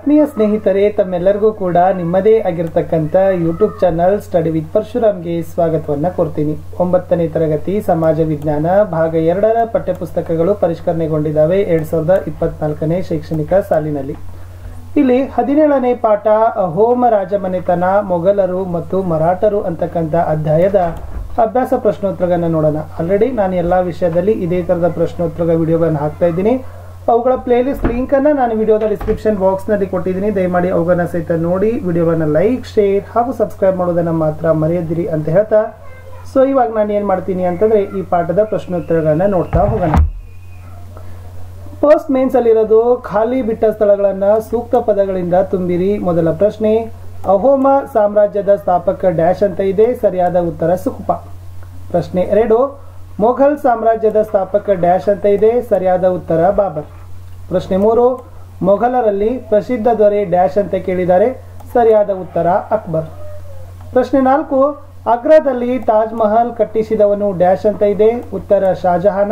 ಆತ್ಮೀಯ ಸ್ನೇಹಿತರೆ ತಮ್ಮೆಲ್ಲರಿಗೂ ಕೂಡ ನಿಮ್ಮದೇ ಆಗಿರ್ತಕ್ಕಂಥ ಯೂಟ್ಯೂಬ್ ಚಾನಲ್ ಸ್ಟಡಿ ವಿತ್ ಪರಶುರಾಮ್ಗೆ ಸ್ವಾಗತವನ್ನ ಕೋರ್ತೀನಿ ಒಂಬತ್ತನೇ ತರಗತಿ ಸಮಾಜ ವಿಜ್ಞಾನ ಭಾಗ ಎರಡರ ಪಠ್ಯಪುಸ್ತಕಗಳು ಪರಿಷ್ಕರಣೆಗೊಂಡಿದ್ದಾವೆ ಎರಡ್ ಸಾವಿರದ ಇಪ್ಪತ್ನಾಲ್ಕನೇ ಶೈಕ್ಷಣಿಕ ಸಾಲಿನಲ್ಲಿ ಇಲ್ಲಿ ಹದಿನೇಳನೇ ಪಾಠ ಅಹೋಮ ರಾಜಮನೆತನ ಮೊಘಲರು ಮತ್ತು ಮರಾಠರು ಅಂತಕ್ಕಂಥ ಅಧ್ಯಾಯದ ಅಭ್ಯಾಸ ಪ್ರಶ್ನೋತ್ತರಗಳನ್ನ ನೋಡೋಣ ಆಲ್ರೆಡಿ ನಾನು ಎಲ್ಲಾ ವಿಷಯದಲ್ಲಿ ಇದೇ ತರದ ಪ್ರಶ್ನೋತ್ತರ ವಿಡಿಯೋಗಳನ್ನು ಹಾಕ್ತಾ ಇದ್ದೀನಿ ಅವುಗಳ ಪ್ಲೇಲಿಸ್ಟ್ ಲಿಂಕ್ ಅನ್ನ ನಾನು ವಿಡಿಯೋದ ಡಿಸ್ಕ್ರಿಪ್ಷನ್ ಬಾಕ್ಸ್ ನಲ್ಲಿ ಕೊಟ್ಟಿದ್ದೀನಿ ದಯಮಾಡಿ ಅವುಗಳನ್ನ ಸಹಿತ ನೋಡಿ ವಿಡಿಯೋವನ್ನ ಲೈಕ್ ಶೇರ್ ಹಾಗೂ ಸಬ್ಸ್ಕ್ರೈಬ್ ಮಾಡೋದನ್ನ ಮಾತ್ರ ಮರೆಯದಿರಿ ಅಂತ ಹೇಳ್ತಾ ಸೊ ಇವಾಗ ನಾನು ಏನ್ ಮಾಡ್ತೀನಿ ಅಂತಂದ್ರೆ ಈ ಪಾಠದ ಪ್ರಶ್ನೋತ್ತರಗಳನ್ನ ನೋಡ್ತಾ ಹೋಗೋಣ ಫಸ್ಟ್ ಮೇನ್ಸ್ ಅಲ್ಲಿರೋದು ಖಾಲಿ ಬಿಟ್ಟ ಸ್ಥಳಗಳನ್ನ ಸೂಕ್ತ ಪದಗಳಿಂದ ತುಂಬಿರಿ ಮೊದಲ ಪ್ರಶ್ನೆ ಅಹೋಮ ಸಾಮ್ರಾಜ್ಯದ ಸ್ಥಾಪಕ ಡ್ಯಾಶ್ ಅಂತ ಇದೆ ಸರಿಯಾದ ಉತ್ತರ ಸುಕುಪ ಪ್ರಶ್ನೆ ಎರಡು ಮೊಘಲ್ ಸಾಮ್ರಾಜ್ಯದ ಸ್ಥಾಪಕ ಡ್ಯಾಶ್ ಅಂತ ಇದೆ ಸರಿಯಾದ ಉತ್ತರ ಬಾಬರ್ ಪ್ರಶ್ನೆ ಮೂರು ಮೊಘಲರಲ್ಲಿ ಪ್ರಸಿದ್ಧ ದೊರೆ ಡ್ಯಾಶ್ ಅಂತ ಕೇಳಿದ್ದಾರೆ ಸರಿಯಾದ ಉತ್ತರ ಅಕ್ಬರ್ ಪ್ರಶ್ನೆ ನಾಲ್ಕು ಆಗ್ರಾದಲ್ಲಿ ತಾಜ್ ಮಹಲ್ ಕಟ್ಟಿಸಿದವನು ಡ್ಯಾಶ್ ಅಂತ ಇದೆ ಉತ್ತರ ಶಾಜಹಾನ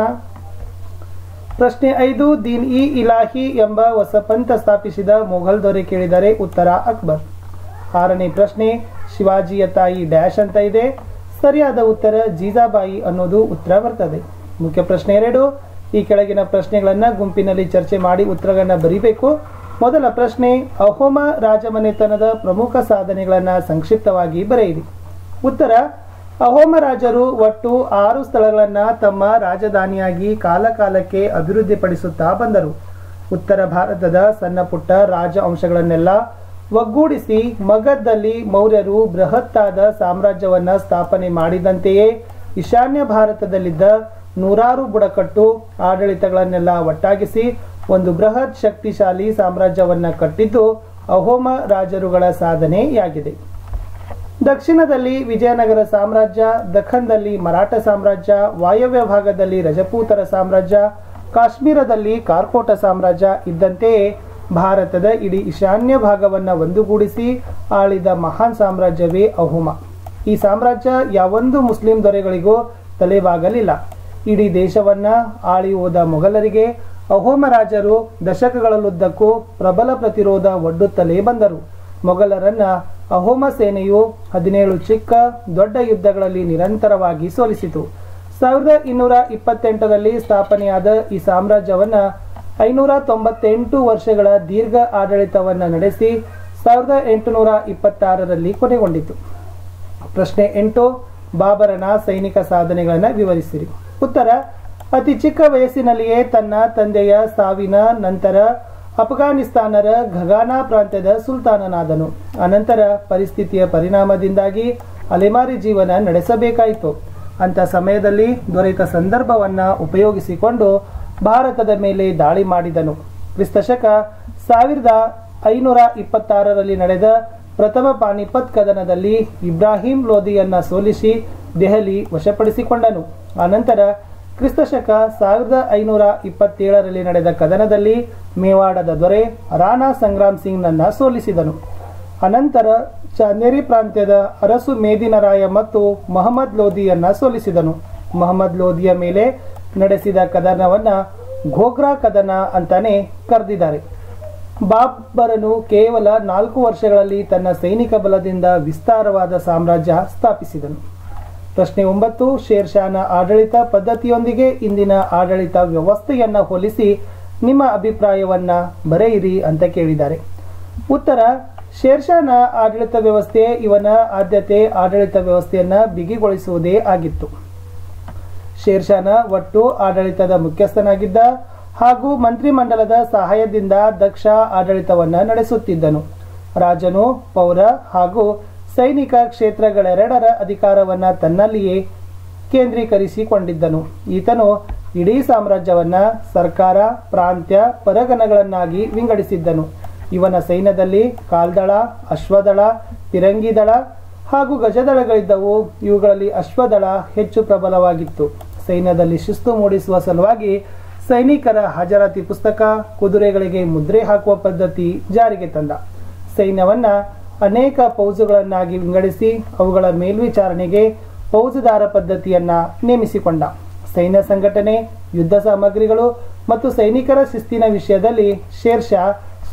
ಪ್ರಶ್ನೆ ಐದು ದೀನ್ ಇ ಇಲಾಹಿ ಎಂಬ ಹೊಸ ಪಂಥ ಸ್ಥಾಪಿಸಿದ ಮೊಘಲ್ ದೊರೆ ಕೇಳಿದರೆ ಉತ್ತರ ಅಕ್ಬರ್ ಆರನೇ ಪ್ರಶ್ನೆ ಶಿವಾಜಿಯ ತಾಯಿ ಡ್ಯಾಶ್ ಅಂತ ಇದೆ ಸರಿಯಾದ ಉತ್ತರ ಜೀಜಾಬಾಯಿ ಅನ್ನೋದು ಉತ್ತರ ಬರ್ತದೆ ಮುಖ್ಯ ಪ್ರಶ್ನೆ ಎರಡು ಈ ಕೆಳಗಿನ ಪ್ರಶ್ನೆಗಳನ್ನ ಗುಂಪಿನಲ್ಲಿ ಚರ್ಚೆ ಮಾಡಿ ಉತ್ತರಗಳನ್ನ ಬರೀಬೇಕು ಮೊದಲ ಪ್ರಶ್ನೆ ಅಹೋಮ ರಾಜಮನೆತನದ ಪ್ರಮುಖ ಸಾಧನೆಗಳನ್ನ ಸಂಕ್ಷಿಪ್ತವಾಗಿ ಬರೆಯಿರಿ ಉತ್ತರ ಅಹೋಮ ರಾಜರು ಒಟ್ಟು ಆರು ಸ್ಥಳಗಳನ್ನ ತಮ್ಮ ರಾಜಧಾನಿಯಾಗಿ ಕಾಲಕಾಲಕ್ಕೆ ಅಭಿವೃದ್ಧಿಪಡಿಸುತ್ತಾ ಬಂದರು ಉತ್ತರ ಭಾರತದ ಸಣ್ಣ ಪುಟ್ಟ ರಾಜ ಅಂಶಗಳನ್ನೆಲ್ಲ ಒಗ್ಗೂಡಿಸಿ ಮಗಧದಲ್ಲಿ ಮೌರ್ಯರು ಬೃಹತ್ತಾದ ಸಾಮ್ರಾಜ್ಯವನ್ನ ಸ್ಥಾಪನೆ ಮಾಡಿದಂತೆಯೇ ಈಶಾನ್ಯ ಭಾರತದಲ್ಲಿದ್ದ ನೂರಾರು ಬುಡಕಟ್ಟು ಆಡಳಿತಗಳನ್ನೆಲ್ಲ ಒಟ್ಟಾಗಿಸಿ ಒಂದು ಬೃಹತ್ ಶಕ್ತಿಶಾಲಿ ಸಾಮ್ರಾಜ್ಯವನ್ನ ಕಟ್ಟಿದ್ದು ಅಹೋಮ ರಾಜರುಗಳ ಸಾಧನೆಯಾಗಿದೆ ದಕ್ಷಿಣದಲ್ಲಿ ವಿಜಯನಗರ ಸಾಮ್ರಾಜ್ಯ ದಖನ್ದಲ್ಲಿ ಮರಾಠ ಸಾಮ್ರಾಜ್ಯ ವಾಯವ್ಯ ಭಾಗದಲ್ಲಿ ರಜಪೂತರ ಸಾಮ್ರಾಜ್ಯ ಕಾಶ್ಮೀರದಲ್ಲಿ ಕಾರ್ಕೋಟ ಸಾಮ್ರಾಜ್ಯ ಇದ್ದಂತೆಯೇ ಭಾರತದ ಇಡೀ ಈಶಾನ್ಯ ಭಾಗವನ್ನ ಒಂದುಗೂಡಿಸಿ ಆಳಿದ ಮಹಾನ್ ಸಾಮ್ರಾಜ್ಯವೇ ಅಹೋಮ ಈ ಸಾಮ್ರಾಜ್ಯ ಯಾವೊಂದು ಮುಸ್ಲಿಂ ದೊರೆಗಳಿಗೂ ತಲೆಬಾಗಲಿಲ್ಲ ಇಡೀ ದೇಶವನ್ನ ಆಳಿ ಹೋದ ಮೊಘಲರಿಗೆ ಅಹೋಮ ರಾಜರು ದಶಕಗಳಲ್ಲುದ್ದಕ್ಕೂ ಪ್ರಬಲ ಪ್ರತಿರೋಧ ಒಡ್ಡುತ್ತಲೇ ಬಂದರು ಮೊಘಲರನ್ನ ಅಹೋಮ ಸೇನೆಯು ಹದಿನೇಳು ಚಿಕ್ಕ ದೊಡ್ಡ ಯುದ್ಧಗಳಲ್ಲಿ ನಿರಂತರವಾಗಿ ಸೋಲಿಸಿತು ಸಾವಿರದ ಇನ್ನೂರ ಇಪ್ಪತ್ತೆಂಟರಲ್ಲಿ ಸ್ಥಾಪನೆಯಾದ ಈ ಸಾಮ್ರಾಜ್ಯವನ್ನ ಐನೂರ ತೊಂಬತ್ತೆಂಟು ವರ್ಷಗಳ ದೀರ್ಘ ಆಡಳಿತವನ್ನ ನಡೆಸಿ ಸಾವಿರದ ಎಂಟುನೂರ ಇಪ್ಪತ್ತಾರರಲ್ಲಿ ಕೊನೆಗೊಂಡಿತು ಪ್ರಶ್ನೆ ಎಂಟು ಬಾಬರನ ಸೈನಿಕ ಸಾಧನೆಗಳನ್ನು ವಿವರಿಸಿರಿ ಉತ್ತರ ಅತಿ ಚಿಕ್ಕ ವಯಸ್ಸಿನಲ್ಲಿಯೇ ತನ್ನ ತಂದೆಯ ಸಾವಿನ ನಂತರ ಅಫ್ಘಾನಿಸ್ತಾನರ ಘಗಾನಾ ಪ್ರಾಂತ್ಯದ ಸುಲ್ತಾನನಾದನು ಅನಂತರ ಪರಿಸ್ಥಿತಿಯ ಪರಿಣಾಮದಿಂದಾಗಿ ಅಲೆಮಾರಿ ಜೀವನ ನಡೆಸಬೇಕಾಯಿತು ಅಂತ ಸಮಯದಲ್ಲಿ ದೊರೆತ ಸಂದರ್ಭವನ್ನ ಉಪಯೋಗಿಸಿಕೊಂಡು ಭಾರತದ ಮೇಲೆ ದಾಳಿ ಮಾಡಿದನು ಕ್ರಿಸ್ತಶಕ ಸಾವಿರದ ಐನೂರ ಇಪ್ಪತ್ತಾರರಲ್ಲಿ ನಡೆದ ಪ್ರಥಮ ಪಾನಿಪತ್ ಕದನದಲ್ಲಿ ಇಬ್ರಾಹಿಂ ಲೋಧಿಯನ್ನ ಸೋಲಿಸಿ ದೆಹಲಿ ವಶಪಡಿಸಿಕೊಂಡನು ಅನಂತರ ಕ್ರಿಸ್ತಶಕ ಸಾವಿರದ ಐನೂರ ಇಪ್ಪತ್ತೇಳರಲ್ಲಿ ನಡೆದ ಕದನದಲ್ಲಿ ಮೇವಾಡದ ದೊರೆ ರಾಣಾ ಸಂಗ್ರಾಮ್ ಸಿಂಗ್ನನ್ನ ಸೋಲಿಸಿದನು ಅನಂತರ ಚಾಂದೇರಿ ಪ್ರಾಂತ್ಯದ ಅರಸು ಮೇದಿನರಾಯ ಮತ್ತು ಮೊಹಮ್ಮದ್ ಲೋಧಿಯನ್ನ ಸೋಲಿಸಿದನು ಮೊಹಮ್ಮದ್ ಲೋಧಿಯ ಮೇಲೆ ನಡೆಸಿದ ಕದನವನ್ನ ಘೋಗ್ರಾ ಕದನ ಅಂತಾನೆ ಕರೆದಿದ್ದಾರೆ ಬಾಬರನು ಕೇವಲ ನಾಲ್ಕು ವರ್ಷಗಳಲ್ಲಿ ತನ್ನ ಸೈನಿಕ ಬಲದಿಂದ ವಿಸ್ತಾರವಾದ ಸಾಮ್ರಾಜ್ಯ ಸ್ಥಾಪಿಸಿದನು ಪ್ರಶ್ನೆ ಒಂಬತ್ತು ಶೇರ್ಷಾನ ಆಡಳಿತ ಪದ್ಧತಿಯೊಂದಿಗೆ ಇಂದಿನ ಆಡಳಿತ ವ್ಯವಸ್ಥೆಯನ್ನ ಹೋಲಿಸಿ ನಿಮ್ಮ ಅಭಿಪ್ರಾಯವನ್ನ ಬರೆಯಿರಿ ಅಂತ ಕೇಳಿದ್ದಾರೆ ಉತ್ತರ ಶೇರ್ಷಾನ ಆಡಳಿತ ವ್ಯವಸ್ಥೆ ಇವನ ಆದ್ಯತೆ ಆಡಳಿತ ವ್ಯವಸ್ಥೆಯನ್ನ ಬಿಗಿಗೊಳಿಸುವುದೇ ಆಗಿತ್ತು ಶೇರ್ಷಾನ ಒಟ್ಟು ಆಡಳಿತದ ಮುಖ್ಯಸ್ಥನಾಗಿದ್ದ ಹಾಗೂ ಮಂತ್ರಿಮಂಡಲದ ಸಹಾಯದಿಂದ ದಕ್ಷ ಆಡಳಿತವನ್ನ ನಡೆಸುತ್ತಿದ್ದನು ರಾಜನು ಪೌರ ಹಾಗೂ ಸೈನಿಕ ಕ್ಷೇತ್ರಗಳೆರಡರ ಅಧಿಕಾರವನ್ನ ತನ್ನಲ್ಲಿಯೇ ಕೇಂದ್ರೀಕರಿಸಿಕೊಂಡಿದ್ದನು ಈತನು ಇಡೀ ಸಾಮ್ರಾಜ್ಯವನ್ನ ಸರ್ಕಾರ ಪ್ರಾಂತ್ಯ ಪರಗಣಗಳನ್ನಾಗಿ ವಿಂಗಡಿಸಿದ್ದನು ಇವನ ಸೈನ್ಯದಲ್ಲಿ ಕಾಲ್ದಳ ಅಶ್ವದಳ ಪಿರಂಗಿ ದಳ ಹಾಗೂ ಗಜದಳಗಳಿದ್ದವು ಇವುಗಳಲ್ಲಿ ಅಶ್ವದಳ ಹೆಚ್ಚು ಪ್ರಬಲವಾಗಿತ್ತು ಸೈನ್ಯದಲ್ಲಿ ಶಿಸ್ತು ಮೂಡಿಸುವ ಸಲುವಾಗಿ ಸೈನಿಕರ ಹಾಜರಾತಿ ಪುಸ್ತಕ ಕುದುರೆಗಳಿಗೆ ಮುದ್ರೆ ಹಾಕುವ ಪದ್ಧತಿ ಜಾರಿಗೆ ತಂದ ಸೈನ್ಯವನ್ನ ಅನೇಕ ಪೌಜುಗಳನ್ನಾಗಿ ವಿಂಗಡಿಸಿ ಅವುಗಳ ಮೇಲ್ವಿಚಾರಣೆಗೆ ಫೌಜದಾರ ಪದ್ಧತಿಯನ್ನ ನೇಮಿಸಿಕೊಂಡ ಸೈನ್ಯ ಸಂಘಟನೆ ಯುದ್ಧ ಸಾಮಗ್ರಿಗಳು ಮತ್ತು ಸೈನಿಕರ ಶಿಸ್ತಿನ ವಿಷಯದಲ್ಲಿ ಶೇರ್ಷಾ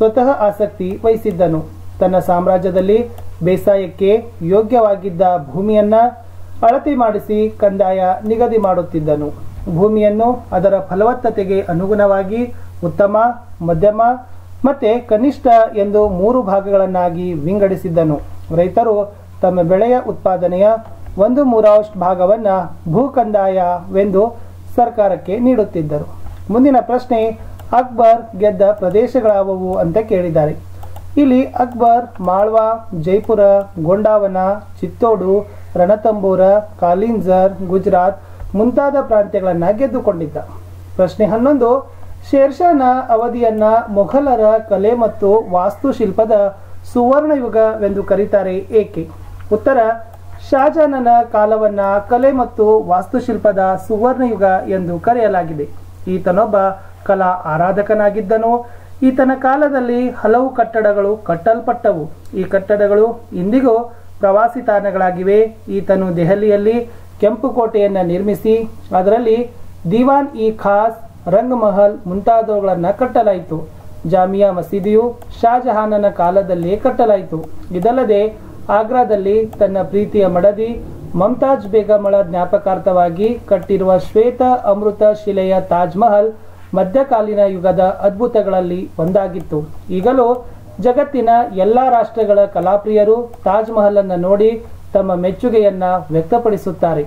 ಸ್ವತಃ ಆಸಕ್ತಿ ವಹಿಸಿದ್ದನು ತನ್ನ ಸಾಮ್ರಾಜ್ಯದಲ್ಲಿ ಬೇಸಾಯಕ್ಕೆ ಯೋಗ್ಯವಾಗಿದ್ದ ಭೂಮಿಯನ್ನ ಅಳತೆ ಮಾಡಿಸಿ ಕಂದಾಯ ನಿಗದಿ ಮಾಡುತ್ತಿದ್ದನು ಭೂಮಿಯನ್ನು ಅದರ ಫಲವತ್ತತೆಗೆ ಅನುಗುಣವಾಗಿ ಉತ್ತಮ ಮಧ್ಯಮ ಮತ್ತೆ ಕನಿಷ್ಠ ಎಂದು ಮೂರು ಭಾಗಗಳನ್ನಾಗಿ ವಿಂಗಡಿಸಿದ್ದನು ರೈತರು ತಮ್ಮ ಬೆಳೆಯ ಉತ್ಪಾದನೆಯ ಒಂದು ಮೂರಷ್ಟು ಭಾಗವನ್ನ ಭೂ ಕಂದಾಯವೆಂದು ಸರ್ಕಾರಕ್ಕೆ ನೀಡುತ್ತಿದ್ದರು ಮುಂದಿನ ಪ್ರಶ್ನೆ ಅಕ್ಬರ್ ಗೆದ್ದ ಪ್ರದೇಶಗಳಾವುವು ಅಂತ ಕೇಳಿದ್ದಾರೆ ಇಲ್ಲಿ ಅಕ್ಬರ್ ಮಾಳ್ವಾ ಜೈಪುರ ಗೊಂಡಾವನ ಚಿತ್ತೋಡು ರಣತಂಬೂರ ಕಾಲಿಂಜರ್ ಗುಜರಾತ್ ಮುಂತಾದ ಪ್ರಾಂತ್ಯಗಳನ್ನು ಗೆದ್ದುಕೊಂಡಿದ್ದ ಪ್ರಶ್ನೆ ಹನ್ನೊಂದು ಶೇರ್ಷಾನ ಅವಧಿಯನ್ನ ಮೊಘಲರ ಕಲೆ ಮತ್ತು ವಾಸ್ತುಶಿಲ್ಪದ ಸುವರ್ಣಯುಗವೆಂದು ಕರೀತಾರೆ ಏಕೆ ಉತ್ತರ ಶಾಜಾನನ ಕಾಲವನ್ನ ಕಲೆ ಮತ್ತು ವಾಸ್ತುಶಿಲ್ಪದ ಸುವರ್ಣಯುಗ ಎಂದು ಕರೆಯಲಾಗಿದೆ ಈತನೊಬ್ಬ ಕಲಾ ಆರಾಧಕನಾಗಿದ್ದನು ಈತನ ಕಾಲದಲ್ಲಿ ಹಲವು ಕಟ್ಟಡಗಳು ಕಟ್ಟಲ್ಪಟ್ಟವು ಈ ಕಟ್ಟಡಗಳು ಇಂದಿಗೂ ಪ್ರವಾಸಿ ತಾಣಗಳಾಗಿವೆ ಈತನು ದೆಹಲಿಯಲ್ಲಿ ಕೆಂಪು ಕೋಟೆಯನ್ನು ನಿರ್ಮಿಸಿ ಅದರಲ್ಲಿ ದಿವಾನ್ ಇ ಖಾಸ್ ರಂಗ್ ಮಹಲ್ ಮುಂತಾದವುಗಳನ್ನು ಕಟ್ಟಲಾಯಿತು ಜಾಮಿಯಾ ಮಸೀದಿಯು ಶಾಜಹಾನನ ಕಾಲದಲ್ಲೇ ಕಟ್ಟಲಾಯಿತು ಇದಲ್ಲದೆ ಆಗ್ರಾದಲ್ಲಿ ತನ್ನ ಪ್ರೀತಿಯ ಮಡದಿ ಮಮತಾಜ್ ಬೇಗಮಳ ಜ್ಞಾಪಕಾರ್ಥವಾಗಿ ಕಟ್ಟಿರುವ ಶ್ವೇತ ಅಮೃತ ಶಿಲೆಯ ತಾಜ್ ಮಹಲ್ ಮಧ್ಯಕಾಲೀನ ಯುಗದ ಅದ್ಭುತಗಳಲ್ಲಿ ಒಂದಾಗಿತ್ತು ಈಗಲೂ ಜಗತ್ತಿನ ಎಲ್ಲ ರಾಷ್ಟ್ರಗಳ ಕಲಾಪ್ರಿಯರು ತಾಜ್ ಮಹಲ್ ಅನ್ನು ನೋಡಿ ತಮ್ಮ ಮೆಚ್ಚುಗೆಯನ್ನ ವ್ಯಕ್ತಪಡಿಸುತ್ತಾರೆ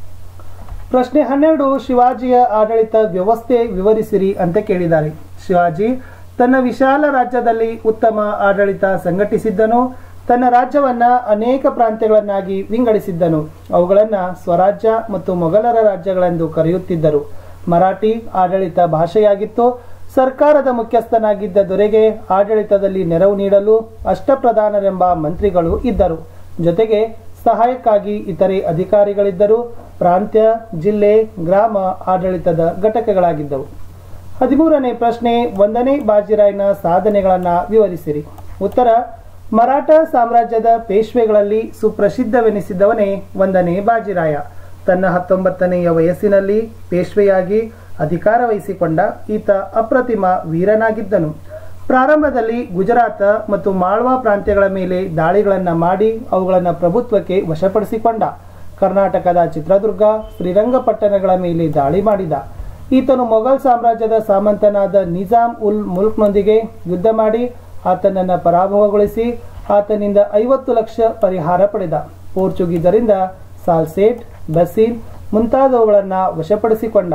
ಪ್ರಶ್ನೆ ಹನ್ನೆರಡು ಶಿವಾಜಿಯ ಆಡಳಿತ ವ್ಯವಸ್ಥೆ ವಿವರಿಸಿರಿ ಅಂತ ಕೇಳಿದ್ದಾರೆ ಶಿವಾಜಿ ತನ್ನ ವಿಶಾಲ ರಾಜ್ಯದಲ್ಲಿ ಉತ್ತಮ ಆಡಳಿತ ಸಂಘಟಿಸಿದ್ದನು ತನ್ನ ರಾಜ್ಯವನ್ನ ಅನೇಕ ಪ್ರಾಂತ್ಯಗಳನ್ನಾಗಿ ವಿಂಗಡಿಸಿದ್ದನು ಅವುಗಳನ್ನು ಸ್ವರಾಜ್ಯ ಮತ್ತು ಮೊಘಲರ ರಾಜ್ಯಗಳೆಂದು ಕರೆಯುತ್ತಿದ್ದರು ಮರಾಠಿ ಆಡಳಿತ ಭಾಷೆಯಾಗಿತ್ತು ಸರ್ಕಾರದ ಮುಖ್ಯಸ್ಥನಾಗಿದ್ದ ದೊರೆಗೆ ಆಡಳಿತದಲ್ಲಿ ನೆರವು ನೀಡಲು ಅಷ್ಟಪ್ರಧಾನರೆಂಬ ಮಂತ್ರಿಗಳು ಇದ್ದರು ಜೊತೆಗೆ ಸಹಾಯಕ್ಕಾಗಿ ಇತರೆ ಅಧಿಕಾರಿಗಳಿದ್ದರು ಪ್ರಾಂತ್ಯ ಜಿಲ್ಲೆ ಗ್ರಾಮ ಆಡಳಿತದ ಘಟಕಗಳಾಗಿದ್ದವು ಹದಿಮೂರನೇ ಪ್ರಶ್ನೆ ಒಂದನೇ ಬಾಜಿರಾಯ್ನ ಸಾಧನೆಗಳನ್ನು ವಿವರಿಸಿರಿ ಉತ್ತರ ಮರಾಠ ಸಾಮ್ರಾಜ್ಯದ ಪೇಶ್ವೆಗಳಲ್ಲಿ ಸುಪ್ರಸಿದ್ಧವೆನಿಸಿದವನೇ ಒಂದನೇ ಬಾಜಿರಾಯ ತನ್ನ ಹತ್ತೊಂಬತ್ತನೆಯ ವಯಸ್ಸಿನಲ್ಲಿ ಪೇಶ್ವೆಯಾಗಿ ಅಧಿಕಾರ ವಹಿಸಿಕೊಂಡ ಈತ ಅಪ್ರತಿಮ ವೀರನಾಗಿದ್ದನು ಪ್ರಾರಂಭದಲ್ಲಿ ಗುಜರಾತ ಮತ್ತು ಮಾಳ್ವಾ ಪ್ರಾಂತ್ಯಗಳ ಮೇಲೆ ದಾಳಿಗಳನ್ನು ಮಾಡಿ ಅವುಗಳನ್ನು ಪ್ರಭುತ್ವಕ್ಕೆ ವಶಪಡಿಸಿಕೊಂಡ ಕರ್ನಾಟಕದ ಚಿತ್ರದುರ್ಗ ಶ್ರೀರಂಗಪಟ್ಟಣಗಳ ಮೇಲೆ ದಾಳಿ ಮಾಡಿದ ಈತನು ಮೊಘಲ್ ಸಾಮ್ರಾಜ್ಯದ ಸಾಮಂತನಾದ ನಿಜಾಮ್ ಉಲ್ ಮುಲ್ಕ್ನೊಂದಿಗೆ ಯುದ್ಧ ಮಾಡಿ ಆತನನ್ನು ಪರಾಭವಗೊಳಿಸಿ ಆತನಿಂದ ಐವತ್ತು ಲಕ್ಷ ಪರಿಹಾರ ಪಡೆದ ಪೋರ್ಚುಗೀಸರಿಂದ ಸಾಲ್ಸೇಟ್ ಬಸೀನ್ ಮುಂತಾದವುಗಳನ್ನು ವಶಪಡಿಸಿಕೊಂಡ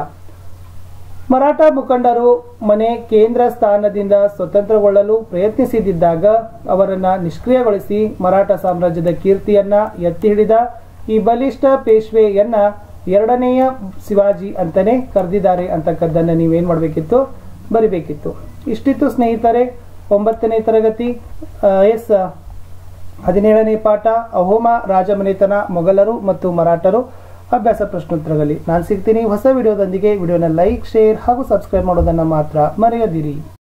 ಮರಾಠ ಮುಖಂಡರು ಮನೆ ಕೇಂದ್ರ ಸ್ಥಾನದಿಂದ ಸ್ವತಂತ್ರಗೊಳ್ಳಲು ಪ್ರಯತ್ನಿಸಿದ್ದಾಗ ಅವರನ್ನ ನಿಷ್ಕ್ರಿಯಗೊಳಿಸಿ ಮರಾಠ ಸಾಮ್ರಾಜ್ಯದ ಕೀರ್ತಿಯನ್ನ ಎತ್ತಿ ಹಿಡಿದ ಈ ಬಲಿಷ್ಠ ಪೇಶ್ವೆಯನ್ನ ಎರಡನೆಯ ಶಿವಾಜಿ ಅಂತಾನೆ ಕರೆದಿದ್ದಾರೆ ಅಂತಕ್ಕದ್ದನ್ನು ನೀವೇನು ಮಾಡಬೇಕಿತ್ತು ಬರಿಬೇಕಿತ್ತು ಇಷ್ಟಿತ್ತು ಸ್ನೇಹಿತರೆ ಒಂಬತ್ತನೇ ತರಗತಿ ಎಸ್ ಹದಿನೇಳನೇ ಪಾಠ ಅಹೋಮ ರಾಜಮನೆತನ ಮೊಘಲರು ಮತ್ತು ಮರಾಠರು ಅಭ್ಯಾಸ ಪ್ರಶ್ನೋತ್ತರಗಳಲ್ಲಿ ನಾನು ಸಿಗ್ತೀನಿ ಹೊಸ ವಿಡಿಯೋದೊಂದಿಗೆ ವಿಡಿಯೋನ ಲೈಕ್ ಶೇರ್ ಹಾಗೂ ಸಬ್ಸ್ಕ್ರೈಬ್ ಮಾಡೋದನ್ನು ಮಾತ್ರ ಮರೆಯದಿರಿ